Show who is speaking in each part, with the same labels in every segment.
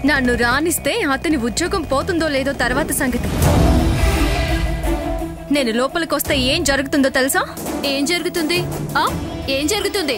Speaker 1: నన్ను రానిస్తే అతని ఉద్యోగం పోతుందో లేదో తర్వాత సంగతి నేను లోపలికి వస్తే ఏం జరుగుతుందో తెలుసా
Speaker 2: ఏం జరుగుతుంది ఆ ఏం జరుగుతుంది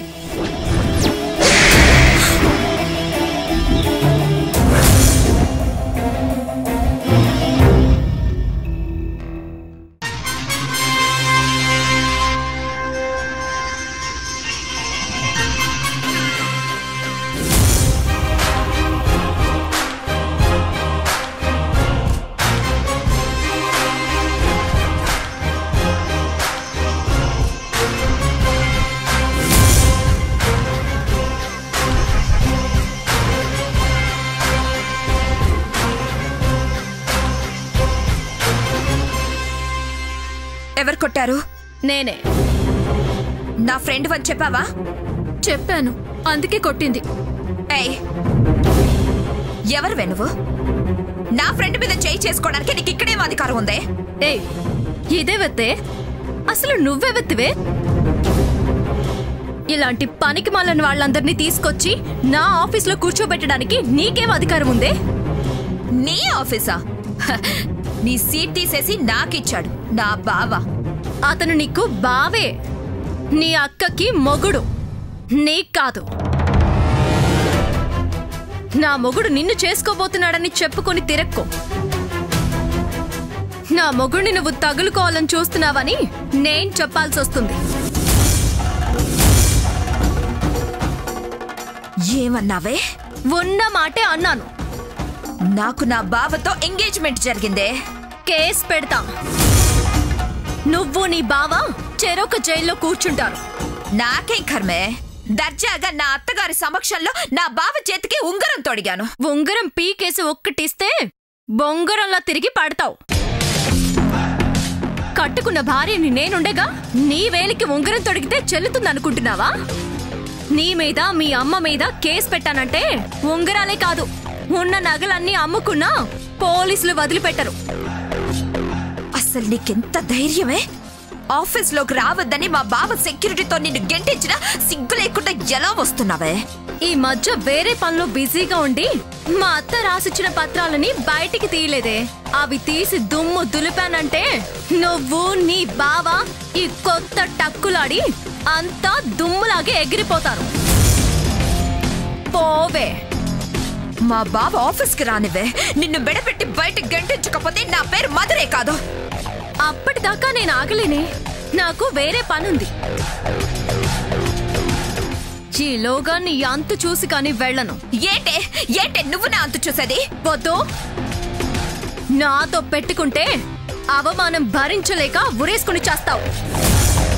Speaker 3: ఎవరు కొట్టారు
Speaker 1: నేనే
Speaker 3: నా ఫ్రెండ్ అని చెప్పావా
Speaker 2: చెప్పాను అందుకే కొట్టింది
Speaker 3: ఏయ్ ఎవరు నువ్వు నా ఫ్రెండ్ మీద చేయి చేసుకోవడానికి నీకు ఇక్కడేం అధికారం ఉందే
Speaker 1: ఏయ్ ఇదే వెత్తే అసలు నువ్వే వెత్తివే ఇలాంటి పనికి మాలని వాళ్ళందరినీ తీసుకొచ్చి నా ఆఫీస్లో కూర్చోబెట్టడానికి నీకేం అధికారం ఉందే
Speaker 3: నీ ఆఫీసా హ, నీ సీట్ తీసేసి నాకిచ్చాడు నా బావ
Speaker 1: అతను నీకు బావే నీ అక్కకి మొగుడు నీకు కాదు నా మొగుడు నిన్ను చేసుకోబోతున్నాడని చెప్పుకొని తిరక్కో నా మొగుడిని నువ్వు తగులుకోవాలని చూస్తున్నావని నేను చెప్పాల్సి వస్తుంది
Speaker 3: ఏమన్నావే
Speaker 1: ఉన్న మాటే అన్నాను
Speaker 3: నాకు నా బావతో ఎంగేజ్మెంట్ జరిగిందే
Speaker 1: కేస్ పెడతా నువ్వు నీ బావ చెరొక జైల్లో కూర్చుంటారు
Speaker 3: నాకేం కర్మే దర్జాగా నా అత్తగారి సమక్షంలో నా బావ చేతికి ఉంగరం తొడిగాను
Speaker 1: ఉంగరం పీకేసి ఒక్కటిస్తే బొంగరంలా తిరిగి పడతావు కట్టుకున్న భార్యని నేనుండగా నీ వేలికి ఉంగరం తొడిగితే చెల్లుతుందనుకుంటున్నావా నీ మీద మీ అమ్మ మీద కేసు పెట్టానంటే ఉంగరాలే కాదు ఉన్న నగలన్నీ అమ్ముకున్నా పోలీసులు వదిలిపెట్టరు
Speaker 3: అసలు నీకెంత ధైర్యమే ఆఫీస్ లోకి రావద్దని మా బావ సెక్యూరిటీతో నిన్ను గెంటించిన సిగ్గు లేకుండా ఎలా వస్తున్నావే
Speaker 1: ఈ మధ్య వేరే పనిలో బిజీగా ఉండి మా అత్త రాసిచ్చిన పత్రాలని బయటికి తీయలేదే అవి తీసి దుమ్ము దులిపానంటే నువ్వు నీ బావ ఈ కొత్త టక్కులాడి అంతా దుమ్ములాగే ఎగిరిపోతారు పోవే
Speaker 3: మా బావ ఆఫీస్కి రానివే నిన్ను బెడపెట్టి బయటకు గంటించకపోతే నా పేరు మధురే కాదు
Speaker 1: అప్పటిదాకా నేను ఆగలేనే నాకు వేరే పనుంది ఈలోగా నీ అంతు చూసి కానీ వెళ్ళను
Speaker 3: ఏటే ఏటే నువ్వు నా అంతు చూసేది
Speaker 1: వద్దు నాతో పెట్టుకుంటే అవమానం భరించలేక ఉరేసుకుని చేస్తావు